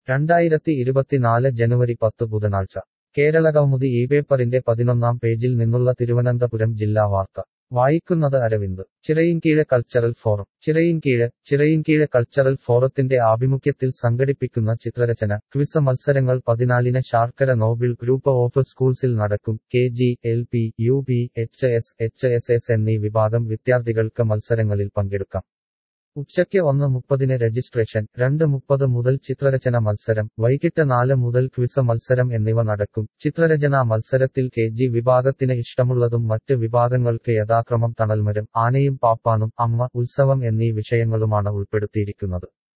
രണ്ടായിരത്തി ഇരുപത്തിനാല് ജനുവരി പത്ത് ബുധനാഴ്ച കേരളകൗമുദി ഈ പേപ്പറിന്റെ പതിനൊന്നാം പേജിൽ നിന്നുള്ള തിരുവനന്തപുരം ജില്ലാ വാർത്ത വായിക്കുന്നത് Aravind Chirayinkeezhu cultural forum Chirayinkeezhu Chirayinkeezhu cultural ഫോറത്തിന്റെ ആഭിമുഖ്യത്തിൽ സംഘടിപ്പിക്കുന്ന ചിത്രരചന ക്വിസ് മത്സരങ്ങൾ പതിനാലിന് ശാർക്കര നോബിൾ ഗ്രൂപ്പ് ഓഫ് സ്കൂൾസിൽ നടക്കും K G L P U P H S H S S എന്നീ വിഭാഗം വിദ്യാർത്ഥികൾക്ക് മത്സരങ്ങളിൽ പങ്കെടുക്കാം ഉച്ചയ്ക്ക് ഒന്ന് മുപ്പതിന് രജിസ്ട്രേഷൻ രണ്ട് മുപ്പത് മുതൽ ചിത്രരചന മത്സരം വൈകിട്ട് നാല് മുതൽ ക്വിസ് മത്സരം എന്നിവ നടക്കും ചിത്രരചനാ മത്സരത്തിൽ കെ ജി വിഭാഗത്തിന് ഇഷ്ടമുള്ളതും മറ്റ് വിഭാഗങ്ങൾക്ക് യഥാക്രമം തണൽമരം ആനയും പാപ്പാനും അമ്മ ഉത്സവം എന്നീ വിഷയങ്ങളുമാണ് ഉൾപ്പെടുത്തിയിരിക്കുന്നത്